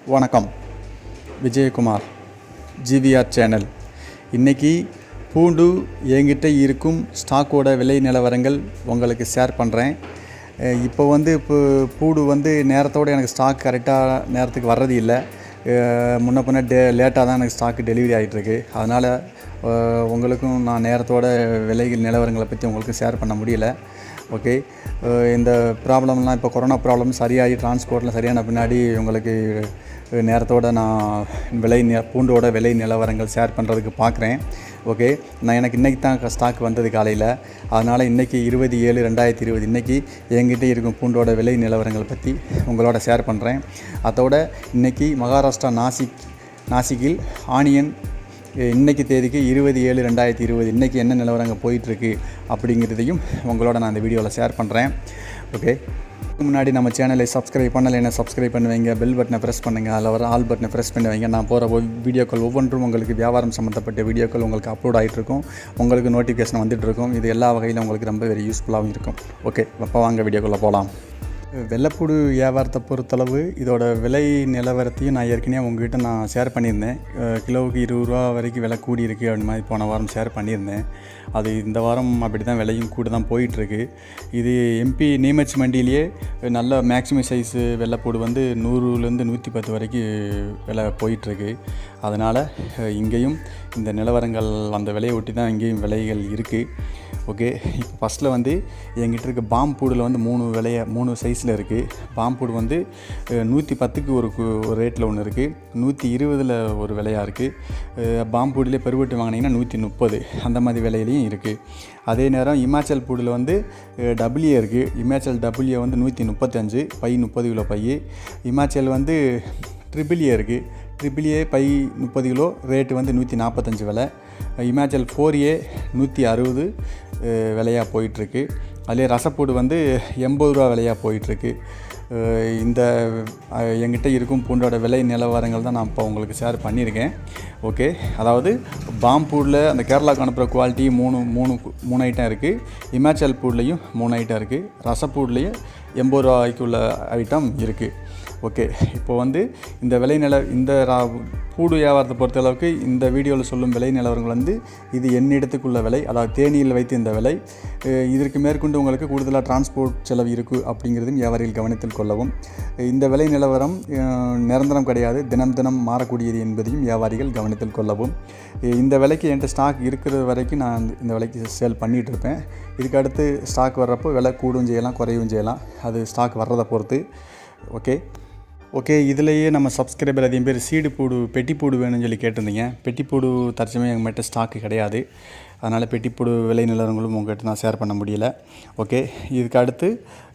வணக்கம் Vijayakumar GVR channel இன்றைக்கி பூண்டு என்கிட்ட இருக்கும் ஸ்டாக்கோட விலை நிலவரங்கள் உங்களுக்கு ஷேர் பண்ணுறேன் அஹ் இப்போ வந்து இப்போ பூடு வந்து நேரத்தோடு எனக்கு ஸ்டாக் கரெக்டாக நேரத்துக்கு வர்றது இல்லை அஹ் முன்ன பின்ன டே லேட்டாக தான் எனக்கு ஸ்டாக்கு டெலிவரி ஆகிட்டுருக்கு அதனால் அஹ் உங்களுக்கும் நான் நேரத்தோட விலை நிலவரங்களை பற்றி உங்களுக்கு ஷேர் பண்ண முடியல ஓகே அஹ் இந்த ப்ராப்ளம்லாம் இப்போ கொரோனா ப்ராப்ளம் சரியாகி டிரான்ஸ்போர்ட்டில் சரியான பின்னாடி உங்களுக்கு அஹ் நேரத்தோட நான் விலை நி பூண்டோட விலை நிலவரங்கள் ஷேர் பண்ணுறதுக்கு பார்க்குறேன் ஓகே நான் எனக்கு இன்றைக்கி தான் ஸ்டாக் வந்தது காலையில் அதனால் இன்றைக்கி இருபது ஏழு ரெண்டாயிரத்தி இருபது இன்றைக்கி என்கிட்ட இருக்கும் பூண்டோட விலை நிலவரங்களை பற்றி உங்களோட ஷேர் பண்ணுறேன் அதோட இன்றைக்கி மகாராஷ்டிரா நாசிக் நாசிக்கில் ஆனியன் இன்னைக்கு தேதிக்கு இருபது ஏழு ரெண்டாயிரத்தி இருபது இன்றைக்கி என்ன நிலவரங்கள் போயிட்டுருக்கு அப்படிங்கிறதையும் உங்களோட நான் இந்த வீடியோவில் ஷேர் பண்ணுறேன் ஓகே இதுக்கு முன்னாடி நம்ம சேனலை சப்ஸ்கிரைப் பண்ணலைன்னா சப்ஸ்கிரைப் பண்ணி வைங்க பெல் பட்டனை ப்ரெஸ் பண்ணுங்கள் அதில் வர ஆல் பட்டனை ப்ரெஸ் பண்ணி வைங்க நான் போகிற வீடியோக்கள் ஒவ்வொன்றும் உங்களுக்கு வியாபாரம் சம்மந்தப்பட்ட வீடியோக்கள் உங்களுக்கு அப்லோட் ஆகிட்டு இருக்கும் உங்களுக்கு நோட்டிஃபிகேஷன் வந்துட்டு இருக்கும் இது எல்லா வகையிலும் உங்களுக்கு ரொம்ப வெரி யூஸ்ஃபுல்லாகவும் இருக்கும் ஓகே அப்போ வாங்க வீடியோக்குள்ளே போகலாம் வெள்ளைப்பூடு வியாபாரத்தை பொறுத்தளவு இதோட விலை நிலவரத்தையும் நான் ஏற்கனவே உங்ககிட்ட நான் ஷேர் பண்ணியிருந்தேன் அஹ் கிலோவுக்கு இருபது ரூபா வரைக்கும் விலை கூடி இருக்குது அப்படி மாதிரி போன வாரம் ஷேர் பண்ணியிருந்தேன் அது இந்த வாரம் அப்படி தான் விலையும் கூட தான் போயிட்டுருக்கு இது எம்பி நீமச் மண்டியிலேயே நல்ல மேக்ஸிமம் சைஸு வெள்ளைப்பூடு வந்து நூறுலேருந்து நூற்றி பத்து வரைக்கும் விலை போயிட்டுருக்கு அதனால் அஹ் இங்கேயும் இந்த நிலவரங்கள் அந்த விலையை ஒட்டி தான் இங்கேயும் விலைகள் இருக்குது ஓகே இப்போ ஃபஸ்ட்டில் வந்து என்கிட்ட இருக்க பாம்பூடில் வந்து மூணு விலைய மூணு சைஸில் இருக்குது பாம்பூடு வந்து நூற்றி பத்துக்கு ஒரு கு- ஒரு ரேட்டில் ஒன்று இருக்குது நூற்றி இருபதில் ஒரு விலையாக இருக்குது பாம்பூடிலே பெருவெட்டு வாங்கினீங்கன்னா நூற்றி முப்பது அந்த மாதிரி விலையிலையும் இருக்குது அதே நேரம் இமாச்சல் பூடில் வந்து டபுள்யூ இருக்குது இமாச்சல் டபுள்யூ வந்து நூற்றி முப்பத்தஞ்சு பை முப்பது கிலோ பை இமாச்சல் வந்து ட்ரிபிள் ஏ இருக்குது ட்ரிபிள் ஏ பை முப்பது கிலோ ரேட்டு வந்து நூற்றி நாற்பத்தஞ்சு விலை இமாச்சல் ஃபோர் ஏ நூற்றி அறுபது விலையாக போயிட்டுருக்கு அதுலேயே ரசப்பூடு வந்து எண்பது ரூபா விலையாக போயிட்டுருக்கு அஹ் இந்த அஹ் என்கிட்ட இருக்கும் பூண்டோட விலை நிலவரங்கள் தான் நான் இப்போ உங்களுக்கு ஷேர் பண்ணியிருக்கேன் ஓகே அதாவது பாம்பூரில் அந்த கேரளாவுக்கு அனுப்புகிற குவாலிட்டி மூணு மூணு மூணு ஐட்டம் இருக்குது இமாச்சல் பூட்லேயும் மூணு ஐட்டம் இருக்குது ரசப்பூட்லேயும் எண்பது ரூபாய்க்கு உள்ள ஐட்டம் இருக்குது ஓகே இப்போ வந்து இந்த விலை நில இந்த ரா- பூடு வியாபாரத்தை பொறுத்தளவுக்கு இந்த வீடியோவில் சொல்லும் விலை நிலவரங்கள் வந்து இது என்னிடத்துக்குள்ள விலை அதாவது தேனியில் வைத்து இந்த விலை அஹ் இதற்கு மேற்கொண்டு உங்களுக்கு கூடுதலாக டிரான்ஸ்போர்ட் செலவு இருக்குது அப்படிங்கிறதும் வியாபாரிகள் கவனத்தில் கொள்ளவும் இந்த விலை நிலவரம் அஹ், நிரந்தரம் கிடையாது தினம் தினம் மாறக்கூடியது என்பதையும் வியாபாரிகள் கவனத்தில் கொள்ளவும் அஹ் இந்த விலைக்கு என்கிட்ட ஸ்டாக் இருக்கிற வரைக்கும் நான் இந்த விலைக்கு சேல் பண்ணிகிட்டு இருப்பேன் இதுக்கு அடுத்து ஸ்டாக் வர்றப்போ விலை கூடவும் செய்யலாம் குறையவும் செய்யலாம் அது ஸ்டாக் வர்றதை பொறுத்து ஓகே ஓகே இதுலேயே நம்ம சப்ஸ்கிரைபர் அதிகம் பேர் சீடு பூடு பெட்டிப்பூடு வேணும்னு சொல்லி கேட்டிருந்தீங்க பெட்டிப்பூடு தற்சமயம் எங்கள்கிட்ட ஸ்டாக்கு கிடையாது அதனால் பெட்டிப்பூடு விலை நிலவரங்களும் உங்கள்கிட்ட நான் ஷேர் பண்ண முடியல ஓகே இதுக்கு அடுத்து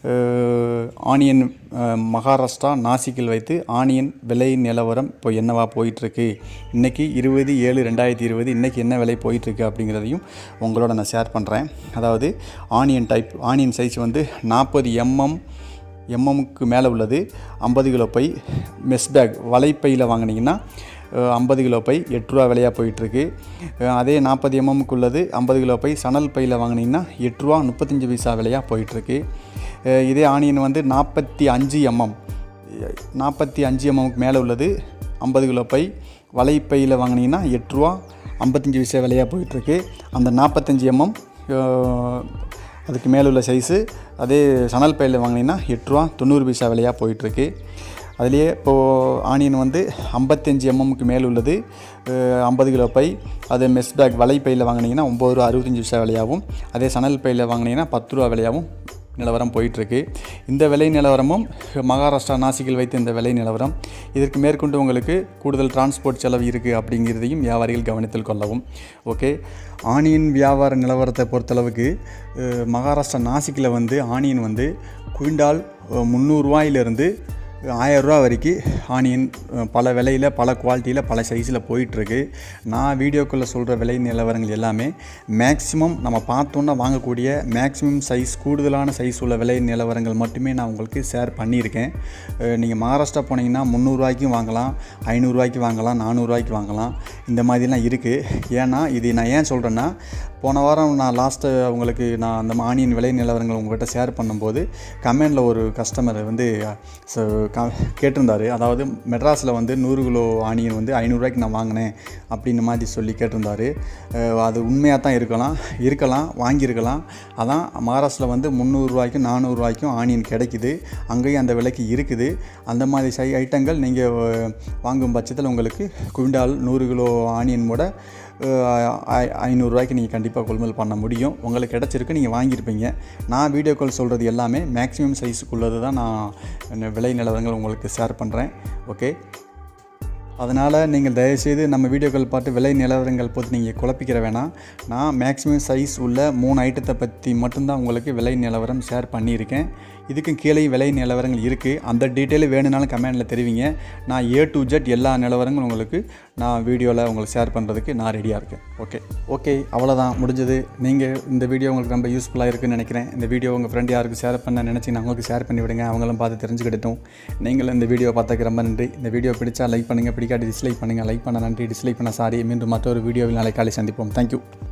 அஹ், ஆனியன் அஹ், மகாராஷ்டிரா நாசிக்கில் வைத்து ஆனியன் விலை நிலவரம் இப்போ என்னவா போயிட்டுருக்கு இன்றைக்கி இருபது ஏழு ரெண்டாயிரத்தி இருபது இன்றைக்கி என்ன விலை போயிட்டுருக்கு அப்படிங்கிறதையும் உங்களோட நான் ஷேர் பண்ணுறேன் அதாவது ஆனியன் டைப் ஆனியன் சைஸ் வந்து நாற்பது எம்எம் எம்எம்க்கு மேலே உள்ளது ஐம்பது கிலோ பை மெஸ் பேக் வலைப்பையில் வாங்கினீங்கன்னா ஐம்பது கிலோ பை எட்டு ரூபா விலையாக போயிட்டுருக்கு அஹ் அதே நாற்பது எம்எம்க்கு உள்ளது ஐம்பது கிலோ பை சணல் பையில் வாங்கினீங்கன்னா எட்டு ரூபா முப்பத்தஞ்சு பைசா விலையாக போயிட்டுருக்கு அஹ் இதே ஆனியன் வந்து நாற்பத்தி அஞ்சு எம்எம் நாற்பத்தி அஞ்சு எம்எம்க்கு மேலே உள்ளது ஐம்பது கிலோ பை வலைப்பையில் வாங்கினீங்கன்னா எட்டு ரூபா ஐம்பத்தஞ்சு பைசா விலையாக போயிட்டுருக்கு அந்த நாற்பத்தஞ்சு எம்எம் அதுக்கு மேலே உள்ள சைஸு அதே சணல் பையில் வாங்கினீங்கன்னா எட்டு ரூபா தொண்ணூறு பைசா விலையாக போயிட்டுருக்கு அதுலேயே இப்போது ஆனியன் வந்து ஐம்பத்தஞ்சு எம்எம்க்கு மேல் உள்ளது ஐம்பது கிலோ பை அது மெஸ் பேக் வலை பையில் வாங்கினீங்கன்னா ஒம்பது ரூபா அறுபத்தஞ்சு பைசா விலையாகவும் அதே சணல் பையில் வாங்கினீங்கன்னா பத்து ரூபா விலையாகவும் நிலவரம் போயிட்டுருக்கு இந்த விலை நிலவரமும் மகாராஷ்டிரா நாசிக்கில் வைத்த இந்த விலை நிலவரம் இதற்கு மேற்கொண்டு உங்களுக்கு கூடுதல் டிரான்ஸ்போர்ட் செலவு இருக்குது அப்படிங்கிறதையும் வியாபாரிகள் கவனத்தில் கொள்ளவும் ஓகே ஆனியன் வியாபார நிலவரத்தை பொறுத்தளவுக்கு அஹ், மகாராஷ்டிரா நாசிக்கில் வந்து ஆனியன் வந்து குவிண்டால் அஹ், முந்நூறுரூவாயிலிருந்து ஆயரூவா வரைக்கும் ஆனியன் அஹ், பல விலையில் பல குவாலிட்டியில் பல சைஸில் போயிட்டுருக்கு நான் வீடியோக்குள்ளே சொல்கிற விலை நிலவரங்கள் எல்லாமே மேக்ஸிமம் நம்ம பார்த்தோன்னா வாங்கக்கூடிய மேக்ஸிமம் சைஸ் கூடுதலான சைஸ் உள்ள விலை நிலவரங்கள் மட்டுமே நான் உங்களுக்கு ஷேர் பண்ணியிருக்கேன் நீங்கள் மகாராஷ்டிரா போனீங்கன்னா முந்நூறுரூவாய்க்கும் வாங்கலாம் ஐநூறுரூவாய்க்கு வாங்கலாம் நானூறுரூவாய்க்கு வாங்கலாம் இந்த மாதிரிலாம் இருக்குது ஏன்னா இது நான் ஏன் சொல்கிறேன்னா போன வாரம் நான் லாஸ்ட்டு உங்களுக்கு நான் அந்த ஆனியன் விலை நிலவரங்கள் உங்கள்கிட்ட ஷேர் பண்ணும்போது கமெண்டில் ஒரு கஸ்டமர் வந்து so, க- கேட்டிருந்தாரு அதாவது மெட்ராஸில் வந்து நூறு கிலோ ஆனியன் வந்து ஐநூறுரூவாய்க்கு நான் வாங்கினேன் அப்படின்னு மாதிரி சொல்லி கேட்டிருந்தாரு அஹ் அது உண்மையாக தான் இருக்கலாம் இருக்கலாம் வாங்கியிருக்கலாம் அதான் மகாராஷ்டிரில் வந்து முந்நூறுரூவாய்க்கும் நானூறுரூவாய்க்கும் ஆனியன் கிடைக்குது அங்கேயும் அந்த விலைக்கு இருக்குது அந்த மாதிரி சை ஐட்டங்கள் நீங்கள் வாங்கும் பட்சத்தில் உங்களுக்கு குவிண்டால் நூறு கிலோ ஆனியன் கூட ஐநூறுரூவாய்க்கு நீங்கள் கண்டிப்பாக கொள்முதல் பண்ண முடியும் உங்களுக்கு கிடச்சிருக்கு நீங்கள் வாங்கியிருப்பீங்க நான் வீடியோ கால் சொல்கிறது எல்லாமே மேக்ஸிமம் சைஸுக்குள்ளது தான் நான் விலை நிலவரங்கள் உங்களுக்கு ஷேர் பண்ணுறேன் ஓகே அதனால் நீங்கள் தயவுசெய்து நம்ம வீடியோக்கள் பார்த்து விலை நிலவரங்கள் போட்டு நீங்கள் குழப்பிக்கிற வேணாம் நான் மேக்ஸிமம் சைஸ் உள்ள மூணு ஐட்டத்தை பற்றி மட்டும்தான் உங்களுக்கு விலை நிலவரம் ஷேர் பண்ணியிருக்கேன் இதுக்கும் கீழே விலை நிலவரங்கள் இருக்குது அந்த டீட்டெயில் வேணும்னாலும் கமெண்டில் தெரிவிங்க நான் ஏ டு ஜெட் எல்லா நிலவரங்களும் உங்களுக்கு நான் வீடியோவில் உங்களுக்கு ஷேர் பண்ணுறதுக்கு நான் ரெடியாக இருக்கேன் ஓகே ஓகே அவ்வளோதான் முடிஞ்சது நீங்கள் இந்த வீடியோ உங்களுக்கு ரொம்ப யூஸ்ஃபுல்லாக இருக்குன்னு நினைக்கிறேன் இந்த வீடியோ உங்கள் ஃப்ரெண்ட் யாருக்கு ஷேர் பண்ண நினச்சிங்கன்னா அவங்களுக்கு ஷேர் பண்ணி விடுங்க அவங்களும் பார்த்து தெரிஞ்சுக்கிட்டோம் நீங்களும் இந்த வீடியோ பார்த்ததுக்கு ரொம்ப நன்றி இந்த வீடியோ பிடிச்சா லைக் பண்ணுங்கள் பிடிக்காட்டி டிஸ்லைக் பண்ணுங்கள் லைக் பண்ண நன்றி டிஸ்லைக் பண்ண சாரி மீண்டும் மற்றொரு வீடியோவில் நாளை காலை சந்திப்போம் தேங்க்யூ